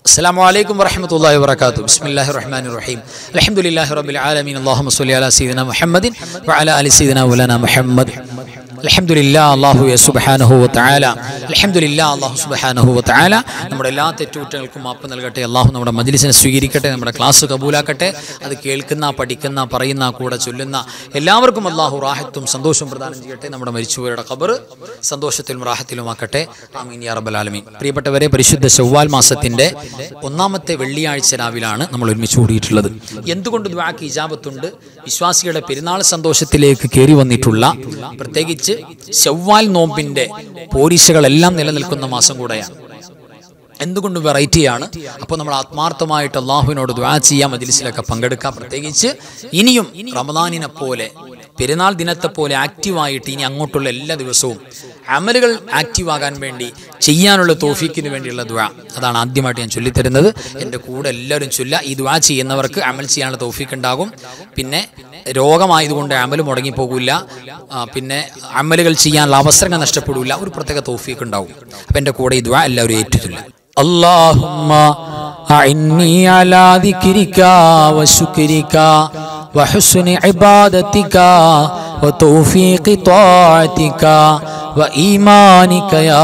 السلام عليكم ورحمة الله وبركاته بسم الله الرحمن الرحيم الحمد لله رب العالمين اللهم صل على سيدنا محمد وعلى آل سيدنا مولانا محمد الحمد لله അള്ളാഹു സുബാനഹു താല അലഹമുല്ല അള്ളാഹു സുബാനഹു താല നമ്മുടെ എല്ലാ തെറ്റുകുറ്റങ്ങൾക്കും മാപ്പ് നൽകട്ടെ അള്ളാഹു നമ്മുടെ മജ്ലിസിനെ സ്വീകരിക്കട്ടെ നമ്മുടെ ക്ലാസ് കബൂലാക്കട്ടെ അത് കേൾക്കുന്ന പഠിക്കുന്ന പറയുന്ന കൂടെ ചൊല്ലുന്ന എല്ലാവർക്കും അള്ളാഹു റാഹത്തും സന്തോഷവും പ്രദാനം ചെയ്യട്ടെ നമ്മുടെ മരിച്ചുപോയവരുടെ ഖബർ സന്തോഷത്തിലും റാഹത്തിലുമാക്കട്ടെ ആമീൻ യാ റബ്ബൽ ആലമീൻ പ്രിയപ്പെട്ടവരെ പരിശുദ്ധ ചൊവ്വാൽ മാസത്തിന്റെ ഒന്നാമത്തെ വെള്ളിയാഴ്ച രാവിലാണ് നമ്മൾ ഒരുമിച്ച് കൂടിയിട്ടുള്ളത് എന്തുകൊണ്ട് ദ്വാക്ക് ഇജാബത്തുണ്ട് വിശ്വാസികളുടെ പെരുന്നാൾ സന്തോഷത്തിലേക്ക് കയറി വന്നിട്ടുള്ള പ്രത്യേകിച്ച് ചൊവ്വാൽ നോമ്പിന്റെ പോരിശകളെല്ലാം നിലനിൽക്കുന്ന മാസം കൂടെയാണ് എന്തുകൊണ്ട് വെറൈറ്റിയാണ് അപ്പോൾ നമ്മൾ ആത്മാർത്ഥമായിട്ട് അള്ളാഹുവിനോട് ദ്വാ ചെയ്യാം മജിലിസിലൊക്കെ പങ്കെടുക്കാം പ്രത്യേകിച്ച് ഇനിയും റമദാനിനെ പോലെ പെരുന്നാൾ ദിനത്തെ പോലെ ആക്റ്റീവായിട്ട് ഇനി അങ്ങോട്ടുള്ള എല്ലാ ദിവസവും അമലുകൾ ആക്റ്റീവ് ആകാൻ വേണ്ടി ചെയ്യാനുള്ള തോഫീക്കിന് വേണ്ടിയുള്ള ദ്വാ അതാണ് ആദ്യമായിട്ട് ഞാൻ ചൊല്ലിത്തരുന്നത് എൻ്റെ കൂടെ എല്ലാവരും ചൊല്ല ഈ ദ്വാ ചെയ്യുന്നവർക്ക് അമൽ ചെയ്യാനുള്ള തോഫീക്ക് ഉണ്ടാകും പിന്നെ രോഗമായതുകൊണ്ട് അമൽ മുടങ്ങിപ്പോകില്ല ആ, പിന്നെ അമലുകൾ ചെയ്യാനുള്ള അവസരങ്ങൾ നഷ്ടപ്പെടില്ല ഒരു പ്രത്യേക തോഫീക്ക് ഉണ്ടാവും അപ്പം എൻ്റെ കൂടെ ഈ ദ്വാ എല്ലാവരും ഏറ്റുചൊല്ല اللهم أعني على ذكرك وشكرك وحسن عبادتك وتوفيق طاعتك وإيمانك يا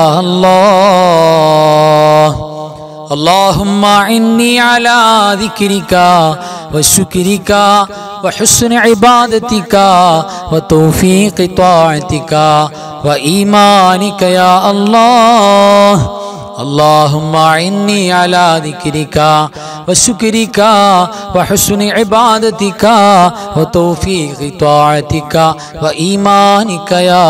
الله اللهم أعني على ذكرك وشكرك وحسن عبادتك وتوفيق طاعتك وإيمانك يا الله اللهم أعني على ذكرك وشكرك وحسن عبادتك وتوفيق طاعتك وإيمانك يا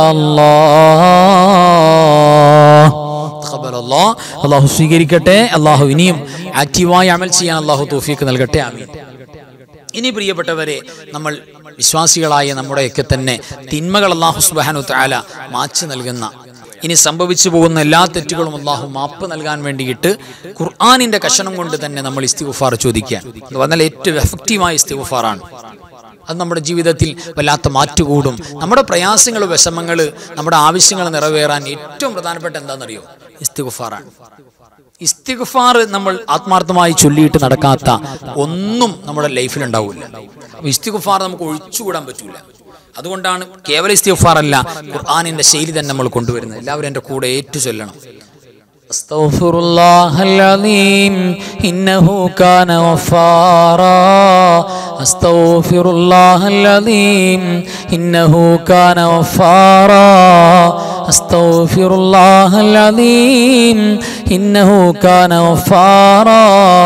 الله تقبل الله അള്ളാഹു സ്വീകരിക്കട്ടെ അള്ളാഹു ഇനിയും ആക്റ്റീവായി അമൽ ചെയ്യാൻ അള്ളാഹു തോഫീക്ക് നൽകട്ടെ ആമീൻ ഇനി പ്രിയപ്പെട്ടവരെ നമ്മൾ വിശ്വാസികളായ നമ്മുടെയൊക്കെ തന്നെ തിന്മകൾ അള്ളാഹു സുബാനു താല മാച്ചു നൽകുന്ന ഇനി സംഭവിച്ചു പോകുന്ന എല്ലാ തെറ്റുകളും അള്ളാഹു മാപ്പ് നൽകാൻ വേണ്ടിയിട്ട് ഖുർആാനിന്റെ കഷണം കൊണ്ട് തന്നെ നമ്മൾ ഇസ്തിഗുഫാർ ചോദിക്കുക എന്ന് പറഞ്ഞാൽ ഏറ്റവും എഫക്റ്റീവായ ഇസ്തിഗുഫാറാണ് അത് നമ്മുടെ ജീവിതത്തിൽ വല്ലാത്ത മാറ്റുകൂടും നമ്മുടെ പ്രയാസങ്ങൾ വിഷമങ്ങൾ നമ്മുടെ ആവശ്യങ്ങൾ നിറവേറാൻ ഏറ്റവും പ്രധാനപ്പെട്ട എന്താണെന്നറിയോ ഇസ്തിഗുഫാറാണ് ഇസ്തിഗ്ഫാർ നമ്മൾ ആത്മാർത്ഥമായി ചൊല്ലിയിട്ട് നടക്കാത്ത ഒന്നും നമ്മുടെ ലൈഫിൽ ഉണ്ടാവില്ല അപ്പൊ ഇസ്തിഗ്ഫാർ നമുക്ക് ഒഴിച്ചുകൂടാൻ പറ്റൂല അതുകൊണ്ടാണ് കേവല ഇസ്തിഗ്ഫാർ അല്ല ഖുർആാനിന്റെ ശൈലി തന്നെ നമ്മൾ കൊണ്ടുവരുന്നത് എല്ലാവരും എൻ്റെ കൂടെ ഏറ്റു ചൊല്ലണം أستغفر الله العظيم إنه كان غفارا أستغفر الله العظيم إنه كان غفارا أستغفر الله العظيم إنه كان غفارا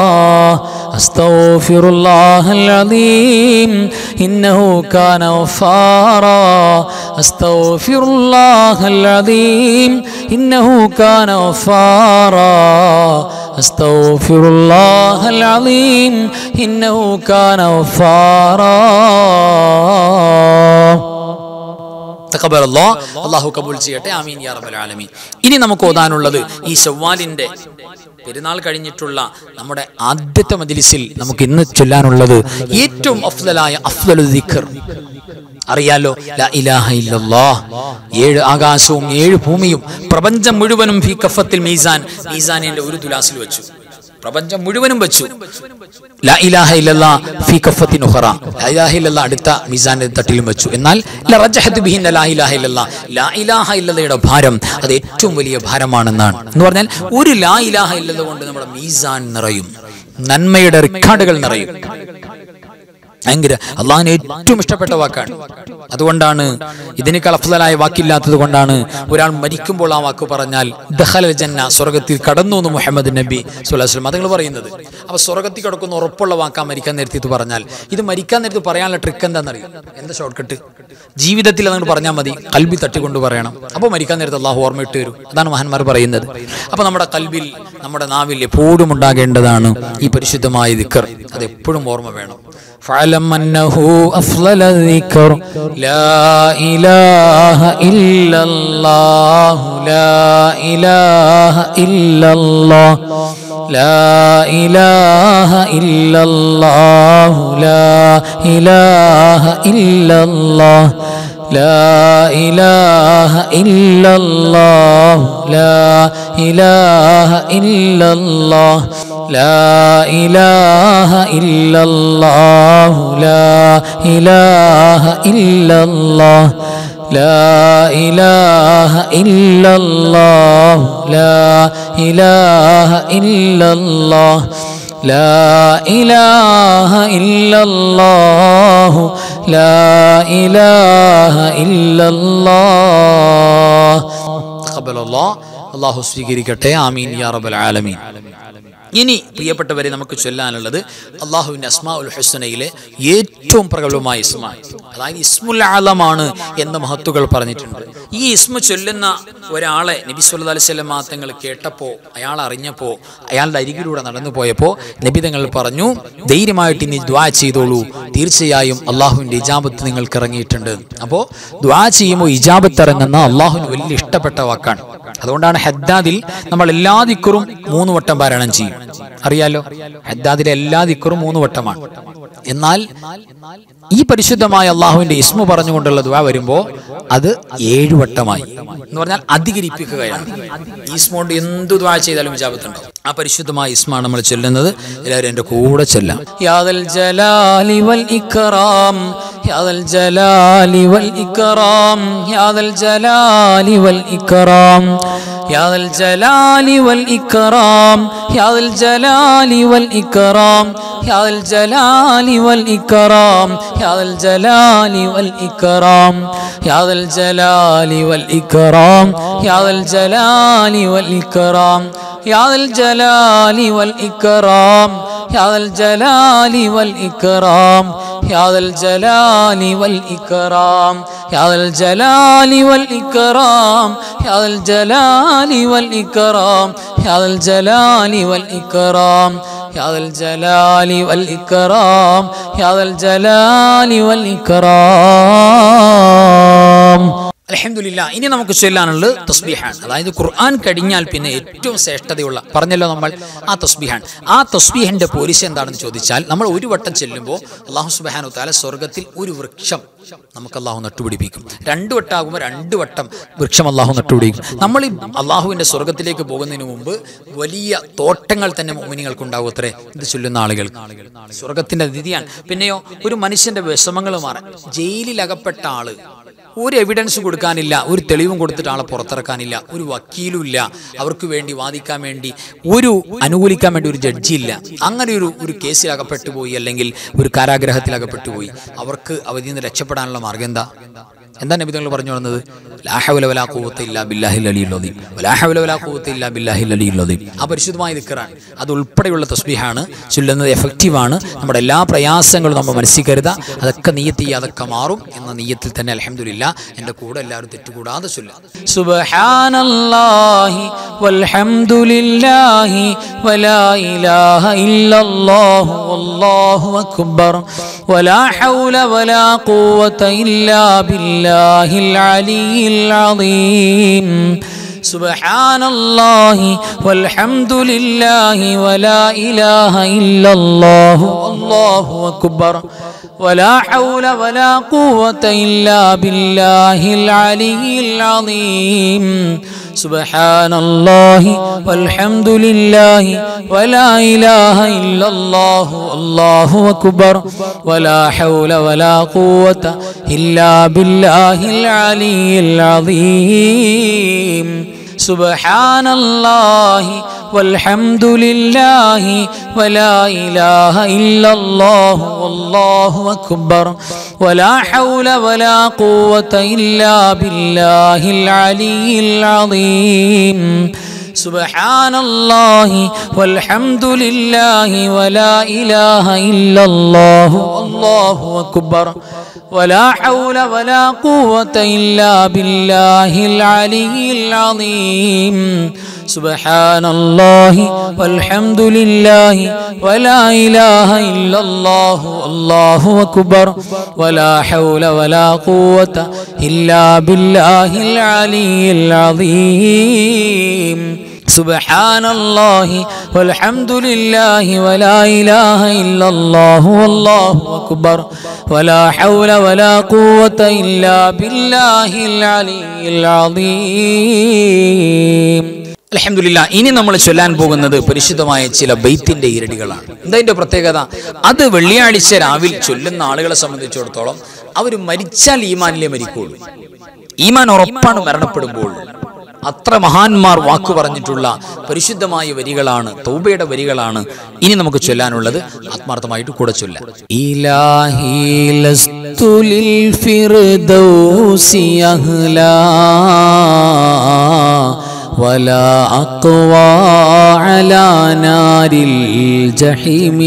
أستغفر الله العظيم إنه كان غفارا أستغفر الله العظيم إنه كان غفارا أستغفر الله العظيم إنه كان غفارا തഖബൽ അല്ലാഹ് അള്ളാഹു കബൂൽ ചെയ്യട്ടെ ആമീൻ യാ റബ്ബൽ ആലമീൻ ഇനി നമുക്ക് ഓതാനുള്ളത് ഈ ശവ്വാലിന്റെ പെരുന്നാൾ കഴിഞ്ഞിട്ടുള്ള നമ്മുടെ ആദ്യത്തെ മജ്ലിസിൽ നമുക്ക് ഇന്ന് ചൊല്ലാനുള്ളത് ഏറ്റവും അഫ്ദലായ അഫ്ദലു ദിക്ർ അറിയാലോ ലാ ഇലാഹ ഇല്ലല്ലാഹ് ഏഴ് ആകാശവും ഏഴ് ഭൂമിയും പ്രപഞ്ചം മുഴുവനും ഫീ കഫത്തിൽ മീസാൻ മീസാനിന്റെ ഒരു തുലാസിൽ വെച്ചു പ്രപഞ്ചം മുഴുവനും വെച്ചു ലാ ഇലാഹ ഇല്ലല്ലാ ഫീ കഫത്തിൻ ഉഖറ ലാ ഇലാഹ ഇല്ലല്ലാ അടുത്ത മീസാന്റെ തട്ടിലും വെച്ചു എന്നാൽ ലറജഹത്ത് ബിഹിന്ന ലാ ഇലാഹ ഇല്ലല്ലാ ലാ ഇലാഹ ഇല്ലല്ലയുടെ ഭാരം അത് ഏറ്റവും വലിയ ഭാരമാണെന്നാണ് എന്ന് പറഞ്ഞാൽ ഒരു ലാ ഇലാഹ ഇല്ലല്ല കൊണ്ട് നമ്മുടെ മീസാൻ നിറയും നന്മയുടെ റിക്കാർഡുകൾ നിറയും ഭയങ്കര അള്ളാഹിന് ഏറ്റവും ഇഷ്ടപ്പെട്ട വാക്കാണ് അതുകൊണ്ടാണ് ഇതിനേക്കാൾ അഫ്സലായ വാക്കില്ലാത്തത് കൊണ്ടാണ് ഒരാൾ മരിക്കുമ്പോൾ ആ വാക്ക് പറഞ്ഞാൽ ദഹലൽ ജന്ന സ്വർഗത്തിൽ കടന്നു എന്ന് മുഹമ്മദ് നബി സുല്ലാസ്ലം അതുങ്ങൾ പറയുന്നത് അപ്പൊ സ്വർഗത്തിൽ കിടക്കുന്ന ഉറപ്പുള്ള വാക്കാ മരിക്കാൻ നേരത്തെ ഇത് പറഞ്ഞാൽ ഇത് മരിക്കാൻ നേരത്ത് പറയാനുള്ള ട്രിക്ക് എന്താണെന്നറിയാം എന്താ ഷോർട്ട് കട്ട് ജീവിതത്തിൽ അതങ്ങൾ പറഞ്ഞാൽ മതി കൽബി തട്ടിക്കൊണ്ട് പറയണം അപ്പോൾ മരിക്കാൻ നേരത്ത് അള്ളാഹു ഓർമ്മയിട്ട് വരും അതാണ് മഹാന്മാർ പറയുന്നത് അപ്പൊ നമ്മുടെ കൽബിൽ നമ്മുടെ നാവിൽ എപ്പോഴും ഉണ്ടാകേണ്ടതാണ് ഈ പരിശുദ്ധമായ ദിക്കർ അത് എപ്പോഴും ഓർമ്മ വേണം فاعلم أنه أفضل الذكر لا إله إلا الله لا إله إلا الله لا إله إلا الله لا إله إلا الله لا إله إلا الله لا إله إلا الله لا إله إلا الله لا إله إلا الله لا إله إلا الله لا إله إلا الله لا إله إلا الله لا إله إلا الله تقبل الله അള്ളാഹു സ്വീകരിക്കട്ടെ ആമീൻ യാ റബ്ബൽ ആലമീൻ ഇനി പ്രിയപ്പെട്ടവരെ നമുക്ക് ചൊല്ലാനുള്ളത് അള്ളാഹുവിൻ്റെ അസ്മാ ഉൽ ഹുസനയിലെ ഏറ്റവും പ്രഗത്ഭമായ ഇസ്മാണ് അതായത് ഇസ്മുൽ ആലമാണ് എന്ന് മഹത്തുകൾ പറഞ്ഞിട്ടുണ്ട് ഈ ഇസ്മ ചൊല്ലുന്ന ഒരാളെ നബി സല്ലല്ലാഹു അലൈഹി വസല്ലം തങ്ങൾ കേട്ടപ്പോൾ അയാൾ അറിഞ്ഞപ്പോൾ അയാളുടെ അരികിലൂടെ നടന്നു പോയപ്പോൾ നബി തങ്ങൾ പറഞ്ഞു ധൈര്യമായിട്ട് ഇനി ദ്വാ ചെയ്തോളൂ തീർച്ചയായും അള്ളാഹുവിൻ്റെ ഇജാബത്ത് നിങ്ങൾക്ക് ഇറങ്ങിയിട്ടുണ്ട് അപ്പോൾ ദ്വാ ചെയ്യുമ്പോൾ ഇജാബത്ത് ഇറങ്ങുന്ന അള്ളാഹുവിന് വലിയ ഇഷ്ടപ്പെട്ട വാക്കാണ് അതുകൊണ്ടാണ് ഹദ്ദാദിൽ നമ്മൾ എല്ലാ ദിക്കറും മൂന്ന് വട്ടം പാരായണം ചെയ്യും അറിയാലോ ഹദ്ദാദിലെ എല്ലാ ദിക്കറും മൂന്ന് വട്ടമാണ് എന്നാൽ ഈ പരിശുദ്ധമായ അള്ളാഹുവിന്റെ ഇസ്മു പറഞ്ഞുകൊണ്ടുള്ള ദുആ വരുമ്പോൾ അത് ഏഴു വട്ടമായി എന്ന് പറഞ്ഞാൽ അധികരിപ്പിക്കുകയാണ് ഈ ഇസ്മ കൊണ്ട് എന്ത് ദുആ ചെയ്താലും വിജാപത്തുണ്ടാവും ആ പരിശുദ്ധമായ ഇസ്മാണ് നമ്മൾ ചൊല്ലുന്നത് എല്ലാവരും എൻ്റെ കൂടെ ചെല്ലാം യാദൽ ജലാലി വൽ ഇക്റാം യാദൽ ജലാലി വൽ ഇക്റാം യാദൽ ജലാലി വൽ ഇക്റാം യാദൽ ജലാലി വൽ ഇക്റാം യാദൽ ജലാലി വൽ ഇക്റാം യാദൽ ജലാലി വൽ ഇക്റാം യാദൽ ജലാലി വൽ ഇക്റാം യാദൽ ജലാലി വൽ ഇക്റാം യാദൽ ജലാലി വൽ ഇക്റാം യാദൽ ജലാലി വൽ ഇക്റാം യാദൽ ജലാലി വൽ ഇക്റാം യാദൽ ജലാലി വൽ ഇക്റാം യാദൽ ജലാലി വൽ ഇക്റാം യാദൽ ജലാലി വൽ ഇക്റാം യാദൽ ജലാലി വൽ ഇക്റാം യാദൽ ജലാലി വൽ ഇക്റാം യാദൽ ജലാലി വൽ ഇക്റാം അലഹമില്ല ഇനി നമുക്ക് ചൊല്ലാനുള്ളത് തസ്ബീഹാണ് അതായത് ഖുർആൻ കഴിഞ്ഞാൽ പിന്നെ ഏറ്റവും ശ്രേഷ്ഠതയുള്ള പറഞ്ഞല്ലോ നമ്മൾ ആ തസ്ബീഹാണ് ആ തസ്ബീഹിന്റെ പോലീസ് എന്താണെന്ന് ചോദിച്ചാൽ നമ്മൾ ഒരു വട്ടം ചെല്ലുമ്പോൾ അള്ളാഹു സുബാനു താല സ്വർഗത്തിൽ ഒരു വൃക്ഷം നമുക്ക് അള്ളാഹു നട്ടുപിടിപ്പിക്കും രണ്ട് വട്ടാകുമ്പോൾ രണ്ട് വട്ടം വൃക്ഷം അള്ളാഹു നട്ടുപിടിക്കും നമ്മൾ ഈ അള്ളാഹുവിന്റെ സ്വർഗത്തിലേക്ക് പോകുന്നതിന് മുമ്പ് വലിയ തോട്ടങ്ങൾ തന്നെ മോമിനികൾക്ക് ഉണ്ടാവും അത്രേ ഇത് ചൊല്ലുന്ന ആളുകൾ സ്വർഗത്തിന്റെ നിധിയാണ് പിന്നെയോ ഒരു മനുഷ്യന്റെ വിഷമങ്ങൾ മാറാൻ ജയിലിൽ അകപ്പെട്ട ആള് ഒരു എവിഡൻസ് കൊടുക്കാനില്ല ഒരു തെളിവും കൊടുത്തിട്ട് ആളെ പുറത്തിറക്കാനില്ല ഒരു വക്കീലും ഇല്ല അവർക്ക് വേണ്ടി വാദിക്കാൻ വേണ്ടി ഒരു അനുകൂലിക്കാൻ വേണ്ടി ഒരു ജഡ്ജി ഇല്ല അങ്ങനെ ഒരു ഒരു കേസിൽ അകപ്പെട്ടു പോയി അല്ലെങ്കിൽ ഒരു കാരാഗ്രഹത്തിൽ അകപ്പെട്ടു പോയി അവർക്ക് അവധിയിൽ നിന്ന് രക്ഷപ്പെടാനുള്ള മാർഗം എന്താ എന്താ നബി തങ്ങൾ പറഞ്ഞു വന്നത് ലാഹവല വലാ കൂവത്ത് ഇല്ലാ ബില്ലാഹിൽ അലിയുള്ളതീം ലാഹവല വലാ കൂവത്ത് ഇല്ലാ ബില്ലാഹിൽ അലിയുള്ളതീം ആ പരിശുദ്ധമായ ദിക്കറാണ് അത് ഉൾപ്പെടെയുള്ള തസ്ബീഹാണ് ചൊല്ലുന്നത് എഫക്റ്റീവാണ് നമ്മുടെ എല്ലാ പ്രയാസങ്ങളും നമ്മൾ മനസ്സിൽ കരുതാ അതൊക്കെ നീയത്ത് ചെയ്യുക അതൊക്കെ മാറും എന്ന നീയത്തിൽ തന്നെ അലഹമില്ല എൻ്റെ കൂടെ എല്ലാവരും തെറ്റുകൂടാതെ ചൊല്ലുക സുബ്ഹാനല്ലാഹി വൽഹംദുലില്ലാഹി വലാ ഇലാഹ ഇല്ലല്ലാഹു വല്ലാഹു അക്ബർ വലാ ഹൗല വലാ ഖുവത ഇല്ലാ ബില്ലാഹിൽ അലിയിൽ അളീം سبحان الله والحمد لله ولا إله إلا الله الله أكبر ولا حول ولا قوة إلا بالله العلي العظيم سبحان الله والحمد لله ولا إله إلا الله الله أكبر ولا حول ولا قوة إلا بالله العلي العظيم سبحان الله والحمد لله ولا إله إلا الله والله أكبر ولا حول ولا قوة إلا بالله العلي العظيم سبحان الله والحمد لله ولا إله إلا الله الله أكبر ولا حول ولا قوة إلا بالله العلي العظيم سبحان الله والحمد لله ولا إله إلا الله الله أكبر ولا حول ولا قوة إلا بالله العلي العظيم سبحان الله والحمد لله ولا إله إلا الله والله أكبر ولا حول ولا قوة إلا بالله العلي العظيم അലഹമില്ല ഇനി നമ്മൾ ചൊല്ലാൻ പോകുന്നത് പരിശുദ്ധമായ ചില ബൈത്തിന്റെ ഇരടികളാണ് എന്താ പ്രത്യേകത അത് വെള്ളിയാഴ്ച രാവിലെ ചൊല്ലുന്ന ആളുകളെ സംബന്ധിച്ചിടത്തോളം അവർ മരിച്ചാൽ ഈമാനിലെ മരിക്കുള്ളൂ ഈമാൻ ഉറപ്പാണ് മരണപ്പെടുമ്പോൾ അത്ര മഹാന്മാർ വാക്കു പറഞ്ഞിട്ടുള്ള പരിശുദ്ധമായ വരികളാണ് തൗബയുടെ വരികളാണ് ഇനി നമുക്ക് ചൊല്ലാനുള്ളത് ആത്മാർത്ഥമായിട്ട് കൂടെ ചൊല്ലാം ഇലാഹി ലസ്തു ലിൽ ഫിർദൗസി അഹ്ലാ ولا أقوى على نار الجحيم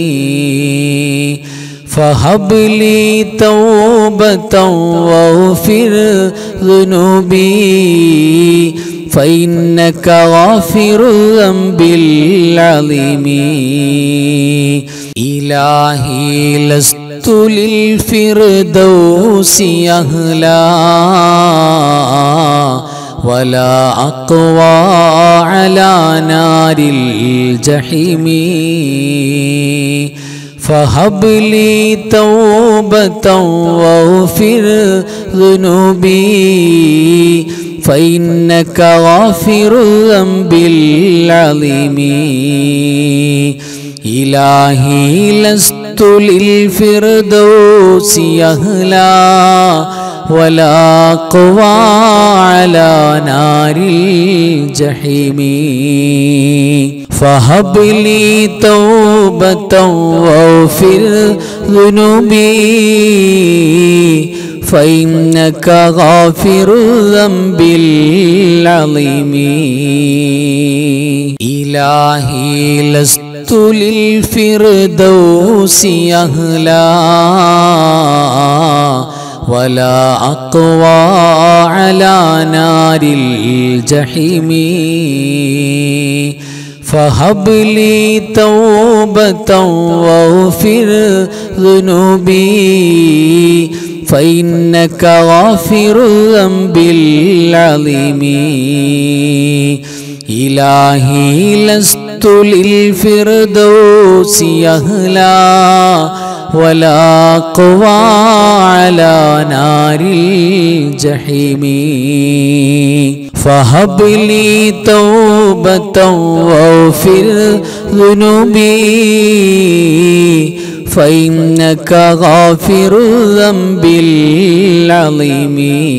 فهب لي توبة واغفر ذنوبي فإنك غافر الذنب العظيم إلهي لست للفردوس أهلا ولا أقوى على نار الجحيم فهب لي توبة واغفر ذنوبي فإنك غافر الذنب العظيم إلهي لست للفردوس أهلا ولا قوى على نار الجحيم فهب لي توبة واغفر ذنوبي فإنك غافر الذنب العظيم إلهي لست للفردوس أهلا ولا أقوى على نار الجحيم فهب لي توبة واغفر ذنوبي فإنك غافر الذنب العظيم إلهي لست للفردوس أهلا ولا قوى على نار الجحيم فهب لي توبة واغفر ذنوبي فإنك غافر الذنب العظيم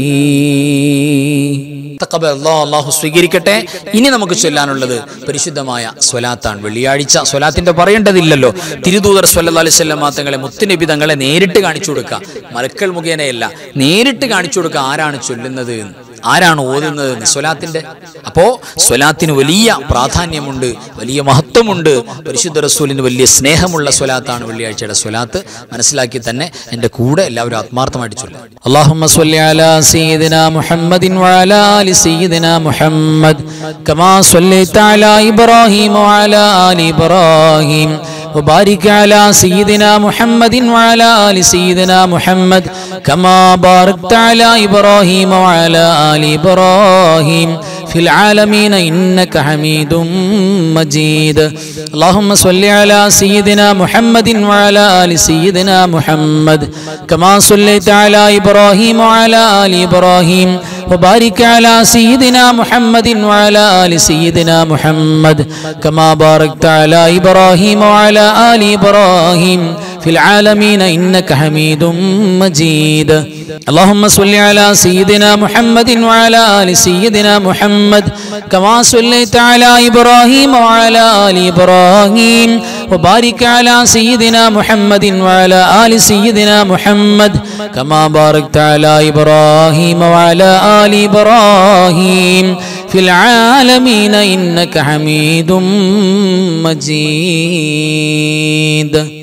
തക്കബൽ അല്ലാഹ് അള്ളാഹു സ്വീകരിക്കട്ടെ ഇനി നമുക്ക് ചൊല്ലാനുള്ളത് പരിശുദ്ധമായ സ്വലാത്താണ് വെള്ളിയാഴ്ച സ്വലാത്തിന്റെ പറയേണ്ടതില്ലല്ലോ തിരുദൂതർ സ്വല്ലാ അലൈഹി സ്വല്ലം തങ്ങളെ മുത്തുനബി തങ്ങളെ നേരിട്ട് കാണിച്ചു കൊടുക്കുക മലക്കൾ മുഖേനയല്ല നേരിട്ട് കാണിച്ചു കൊടുക്കുക ആരാണ് ചൊല്ലുന്നത് എന്ന്. ആരാണ് ഓതുന്നത് എന്ന് സ്വലാത്തിന്റെ അപ്പോ സ്വലാത്തിന് വലിയ പ്രാധാന്യമുണ്ട് വലിയ മഹത്വമുണ്ട് പരിശുദ്ധ റസൂലിന് വലിയ സ്നേഹമുള്ള സ്വലാത്താണ് വെള്ളിയാഴ്ചയുടെ സ്വലാത്ത് മനസ്സിലാക്കി തന്നെ എൻ്റെ കൂടെ എല്ലാവരും ആത്മാർത്ഥമായിട്ട് ചൊല്ലും അള്ളാഹുമ്മ സ്വല്ലി അലാ സയ്യിദിന മുഹമ്മദിൻ വഅലാ ആലി സയ്യിദിന മുഹമ്മദ് കമാ സ്വല്ലൈത അലാ ഇബ്രാഹിം വഅലാ ആലി ഇബ്രാഹിം وبارك على سيدنا محمد وعلى آل سيدنا محمد كما باركت على إبراهيم وعلى آل إبراهيم في العالمين إنك حميد مجيد اللهم صل على سيدنا محمد وعلى آل سيدنا محمد كما صليت على إبراهيم وعلى آل إبراهيم وبارك على سيدنا محمد وعلى آل سيدنا محمد كما باركت على إبراهيم وعلى آل إبراهيم في العالمين إنك حميد مجيد اللهم صل على سيدنا محمد وعلى آل سيدنا محمد كما صليت على إبراهيم وعلى آل إبراهيم وبارك على سيدنا محمد وعلى آل سيدنا محمد كما باركت على إبراهيم وعلى آل إبراهيم في العالمين إنك حميد مجيد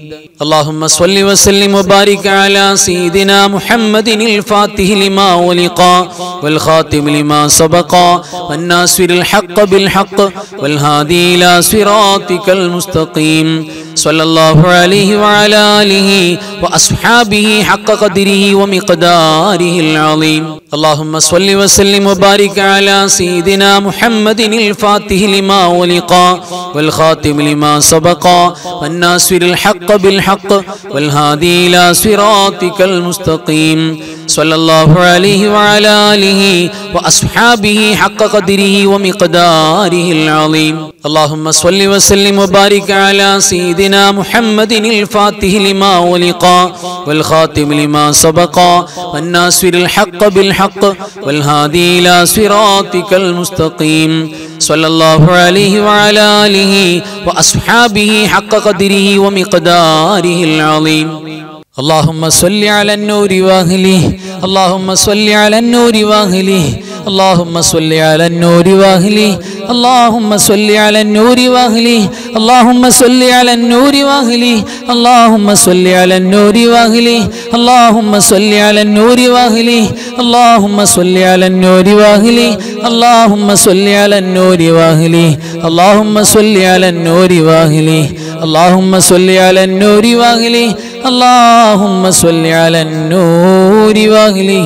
اللهم صل وسلم وبارك على سيدنا محمد الفاتح لما ولق والخاتم لما سبق والناصر الحق بالحق والهادي إلى صراطك المستقيم صلى الله عليه وعلى آله وأصحابه حق قدره ومقداره العظيم اللهم صل وسلم وبارك على سيدنا محمد الفاتح لما ولق والخاتم لما سبق والناصر الحق بالحق والهادي إلى صراطك المستقيم صلى الله عليه وعلى آله وأصحابه حق قدره ومقداره العظيم اللهم صل وسلم وبارك على سيدنا محمد الفاتح لما ولق والخاتم لما سبق والناصر الحق بالحق والهادي إلى صراطك المستقيم صلى الله عليه وعلى آله وأصحابه حق قدره ومقداره العظيم اللهم صل على النور واهله اللهم صل على النور واهله اللهم صل على النور واهله اللهم صل على النور واهله اللهم صل على النور واهله اللهم صل على النور واهله اللهم صل على النور واهله اللهم صل على النور واهله اللهم صل على النور واهله اللهم صل على النور واهله اللهم صل على النور واهله اللهم صل على النور واهله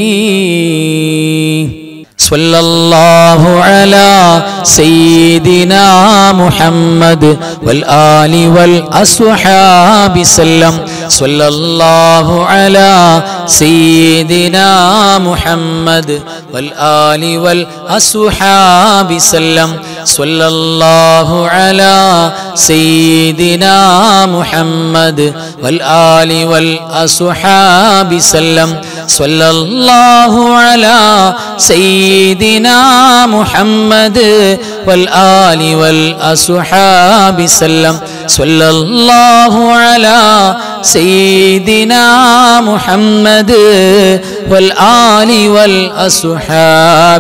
صلى الله على سيدنا محمد والآل والأصحاب سلم صلى الله على سيدنا محمد والآل والأصحاب سلم صلى الله على سيدنا محمد والآل والأصحاب سلم صلى الله على سيدنا محمد والآل والأصحاب سلم صلى الله على سيدنا محمد والآل والأصحاب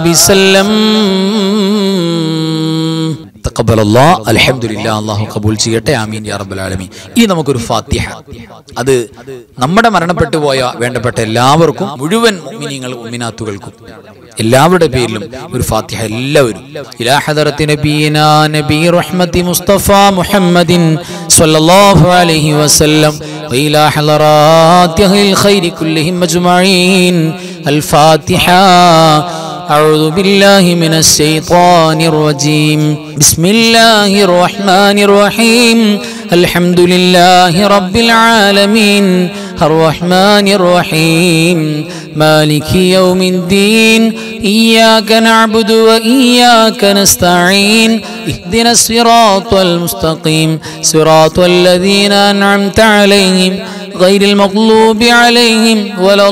سلم തക്കബൽ അല്ലാ അൽഹംദുലില്ലാ അള്ളാഹു കബൂൽ ചെയ്യട്ടെ ആമീൻ യാ റബ്ബൽ ആലമീൻ ഇനി നമുക്കൊരു ഫാത്തിഹ അത് നമ്മുടെ മരണപ്പെട്ടു പോയ വേണ്ടപ്പെട്ട എല്ലാവർക്കും മുഴുവൻ മുഅ്മിനീങ്ങൾ മുഅ്മിനാത്തുകൾക്കും എല്ലാവരുടെ പേരിലും ഒരു ഫാത്തിഹ എല്ലാവരും ഇലാ ഹദറത്തി നബീനാ നബി റഹ്മത്തി മുസ്തഫ മുഹമ്മദിൻ സ്വല്ലല്ലാഹു അലൈഹി വസല്ലം وإلى حضرات أهل الخير كلهم أجمعين الفاتحة أعوذ بالله من الشيطان الرجيم بسم الله الرحمن الرحيم الحمد لله رب العالمين الرحمن الرحيم مالك يوم الدين إياك نعبد وإياك نستعين اهدنا الصراط المستقيم صراط الذين أنعمت عليهم غير المغلوب عليهم ولا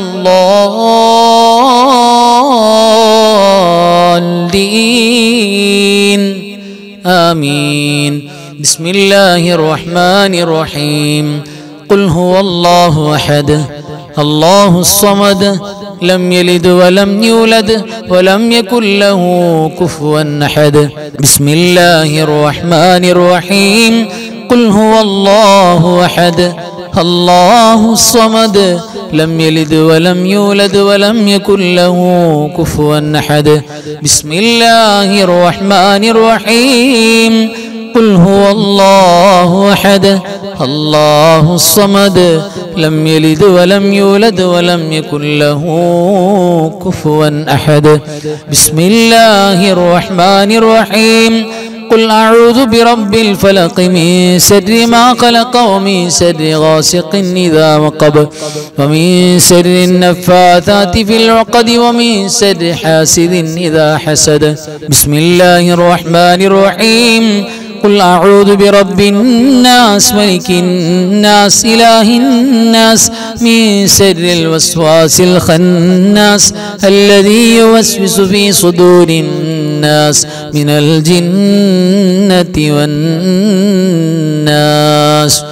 الضالين آمين بسم الله الرحمن الرحيم قل هو الله أحد الله الصمد لم يلد ولم يولد ولم يكن له كفوا أحد بسم الله الرحمن الرحيم قل هو الله أحد الله الصمد لم يلد ولم يولد ولم يكن له كفوا أحد بسم الله الرحمن الرحيم قل هو الله أحد الله الصمد لم يلد ولم يولد ولم يكن له كفوا أحد بسم الله الرحمن الرحيم قل أعوذ برب الفلق من شر ما خلق ومن شر غاسق إذا وقب ومن شر النفاثات في العقد ومن شر حاسد إذا حسد بسم الله الرحمن الرحيم قل أعوذ برب الناس ملك الناس إله الناس من شر الوسواس الخناس الذي يوسوس في صدور الناس من الجنة والناس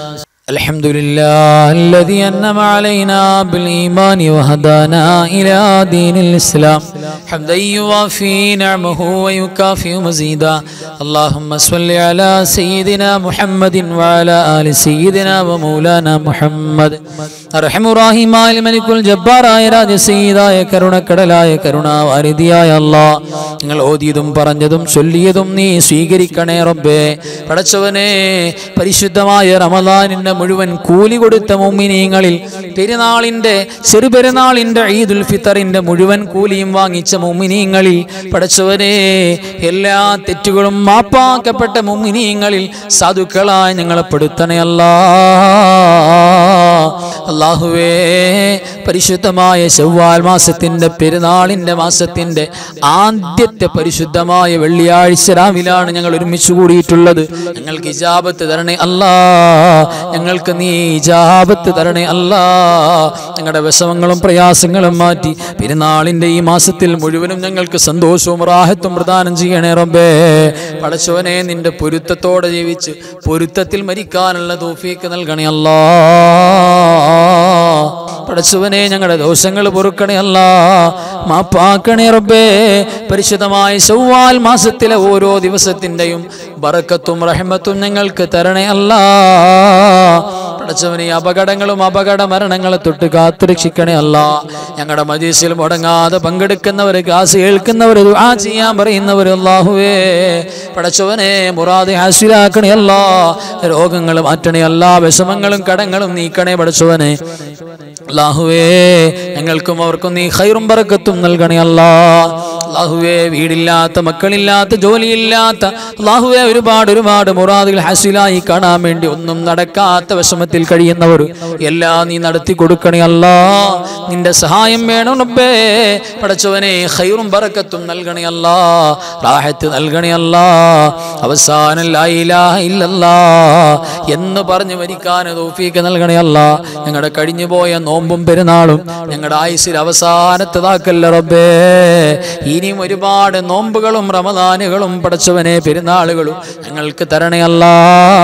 الحمد لله الذي أنعم علينا بالإيمان وهدانا إلى دين الإسلام حمدا يوافي نعمه ويكافئ مزيدا اللهم صل على سيدنا محمد وعلى آل سيدنا ومولانا محمد അർഹം റാഹിമായ മലിക്കുൽ ജബ്ബാറായ രാജസീതായ കരുണക്കടലായ കരുണാവാരിധിയായ അല്ലാ നിങ്ങൾ ഓതിയതും പറഞ്ഞതും ചൊല്ലിയതും നീ സ്വീകരിക്കണേ റബ്ബേ പടച്ചവനെ പരിശുദ്ധമായ റമദാനിന്റെ മുഴുവൻ കൂലി കൊടുത്ത മുമ്മിനീങ്ങളിൽ പെരുന്നാളിന്റെ ചെറുപെരുന്നാളിന്റെ ഈദുൽ ഫിത്തറിന്റെ മുഴുവൻ കൂലിയും വാങ്ങിച്ച മുമ്മിനീങ്ങളിൽ പടച്ചവനെ എല്ലാ തെറ്റുകളും മാപ്പാക്കപ്പെട്ട മുമ്മിനീങ്ങളിൽ സാധുക്കളായി ഞങ്ങളെ പെടുത്തണേ അല്ലാ അള്ളാഹുവേ പരിശുദ്ധമായ ചൊവ്വാൽ മാസത്തിന്റെ പെരുന്നാളിന്റെ മാസത്തിന്റെ ആദ്യത്തെ പരിശുദ്ധമായ വെള്ളിയാഴ്ച രാവിലാണ് ഞങ്ങൾ ഒരുമിച്ച് കൂടിയിട്ടുള്ളത് ഞങ്ങൾക്ക് ഇജാബത്ത് തരണേ അല്ലാ ഞങ്ങൾക്ക് നീ ഇജാബത്ത് തരണേ അല്ലാ ഞങ്ങളുടെ വിഷമങ്ങളും പ്രയാസങ്ങളും മാറ്റി പെരുന്നാളിന്റെ ഈ മാസത്തിൽ മുഴുവനും ഞങ്ങൾക്ക് സന്തോഷവും റാഹത്തും പ്രദാനം ചെയ്യണേ റബ്ബേ പടച്ചവനെ നിന്റെ പൊരുത്തത്തോടെ ജീവിച്ച് പൊരുത്തത്തിൽ മരിക്കാനുള്ള തോഫിയൊക്കെ നൽകണേ അല്ലാ പടച്ചവനെ ഞങ്ങളുടെ ദോഷങ്ങൾ പൊറുക്കണേ അല്ല മാപ്പാക്കണേ റബ്ബേ പരിശുദ്ധമായ ചൊവ്വാൽ മാസത്തിലെ ഓരോ ദിവസത്തിൻ്റെയും ബറക്കത്തും റഹ്മത്തും ഞങ്ങൾക്ക് തരണേ അല്ല പടച്ചവനെ അപകടങ്ങളും അപകട മരണങ്ങളെ തൊട്ട് കാത്തുരക്ഷിക്കണേ അല്ല ഞങ്ങളുടെ മജീസിൽ മുടങ്ങാതെ പങ്കെടുക്കുന്നവർ ക്ലാസ് കേൾക്കുന്നവർ ആ ചെയ്യാൻ പറയുന്നവർ അല്ലാഹുവേ പടച്ചവനെ മുറാദ് ഹാസിലാക്കണേ അല്ല രോഗങ്ങൾ മാറ്റണേ അല്ല വിഷമങ്ങളും കടങ്ങളും നീക്കണേ പടച്ചവനെ അല്ലാഹുവേ ഞങ്ങൾക്കും അവർക്കും നീ ഹൈറും ബറക്കത്തും നൽകണേ അല്ലാ അല്ലാഹുവേ വീടില്ലാത്ത മക്കളില്ലാത്ത ജോലിയില്ലാത്ത അല്ലാഹുവേ ഒരുപാട് ഒരുപാട് മുറാദുകൾ ഹസിലായി കാണാൻ വേണ്ടി ഒന്നും നടക്കാത്ത വിഷമത്തിൽ കഴിയുന്നവർ എല്ലാം നീ നടത്തി കൊടുക്കണേ അല്ലാ നിന്റെ സഹായം വേണം റബ്ബേ പടച്ചവനെ ഹൈറും ബറക്കത്തും നൽകണേ അല്ലാ റാഹത്ത് നൽകണേ അല്ലാ അവസാനം ലാ ഇലാഹ ഇല്ലല്ലാ എന്ന് പറഞ്ഞ് മരിക്കാൻ തോഫീക്ക് നൽകണേ അല്ലാ ഞങ്ങളുടെ കഴിഞ്ഞു പോയ നോമ്പും പെരുന്നാളും ഞങ്ങളുടെ ആയുസിൽ അവസാനത്തതാക്കല്ല റബ്ബേ ഇനിയും ഒരുപാട് നോമ്പുകളും റമദാനുകളും പടച്ചവനെ പെരുന്നാളുകളും ഞങ്ങൾക്ക് തരണേ അല്ലാ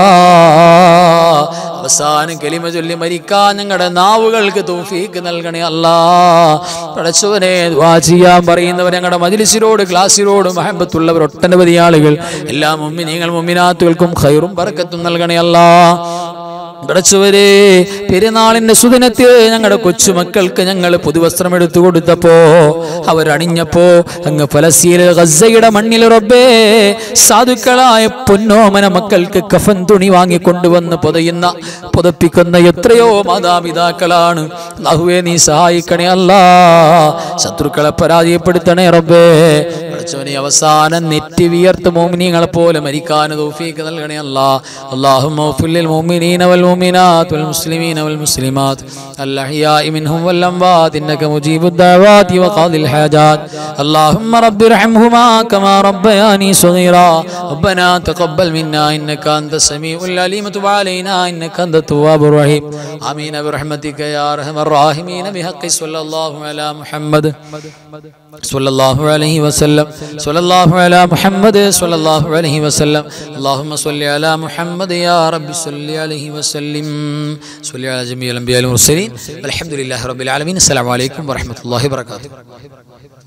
അവസാനം കെലിമ ചൊല്ലി മരിക്കാൻ ഞങ്ങളുടെ നാവുകൾക്ക് തൗഫീക്ക് നൽകണേ അല്ലാ പടച്ചവനെ ദുആ ചെയ്യാൻ പറയുന്നവർ ഞങ്ങളുടെ മജിലിസിനോട് ക്ലാസ്സിനോട് മഹബത്തുള്ളവർ ഒട്ടനവധി ആളുകൾ എല്ലാ മുമ്മിനീങ്ങൾ മുമ്മിനാത്തുകൾക്കും ഖൈറും ബറക്കത്തും നൽകണേ അല്ലാ പടച്ചവരെ പെരുന്നാളിന്റെ സുദിനത്തിൽ ഞങ്ങളുടെ കൊച്ചുമക്കൾക്ക് ഞങ്ങൾ പുതുവസ്ത്രം എടുത്തു കൊടുത്തപ്പോ അവരണിഞ്ഞപ്പോ അങ്ങ് ഫലസ്തീൻ ഗസയുടെ മണ്ണിൽ റബ്ബേ സാധുക്കളായ പൊന്നോമന മക്കൾക്ക് കഫൻ തുണി വാങ്ങി കൊണ്ടുവന്ന് പുതയുന്ന പുതപ്പിക്കുന്ന എത്രയോ മാതാപിതാക്കളാണ് അല്ലാഹുവേ നീ സഹായിക്കണേ അല്ല ശത്രുക്കളെ പരാജയപ്പെടുത്തണേ റബ്ബേ പടച്ചവനെ അവസാനം നെറ്റി വിയർത്ത് മോമിനികളെ പോലെ മരിക്കാൻ തൗഫീക്ക് നൽകണേ അല്ല അല്ലാഹുമ്മ ഫില്ലിൽ മുഅ്മിനീന വൽ മുഅ്മിനാത്ത് വൽ മുസ്ലിമീന വൽ മുസ്ലിമാത്ത് الأحياء منهم والأموات إنك مجيب الدعوات وقاضي الحاجات اللهم رب ارحمهما كما ربياني صغيرا ربنا تقبل منا إنك أنت السميع العليم تب علينا إنك أنت التواب الرحيم آمين برحمتك يا أرحم الراحمين بحق صلى الله على محمد صلى الله عليه وسلم صلى الله على محمد صلى الله عليه وسلم اللهم صل على محمد يا رب صل عليه وسلم صل على جميع الأنبياء والمرسلين الحمد لله رب العالمين السلام عليكم ورحمة الله وبركاته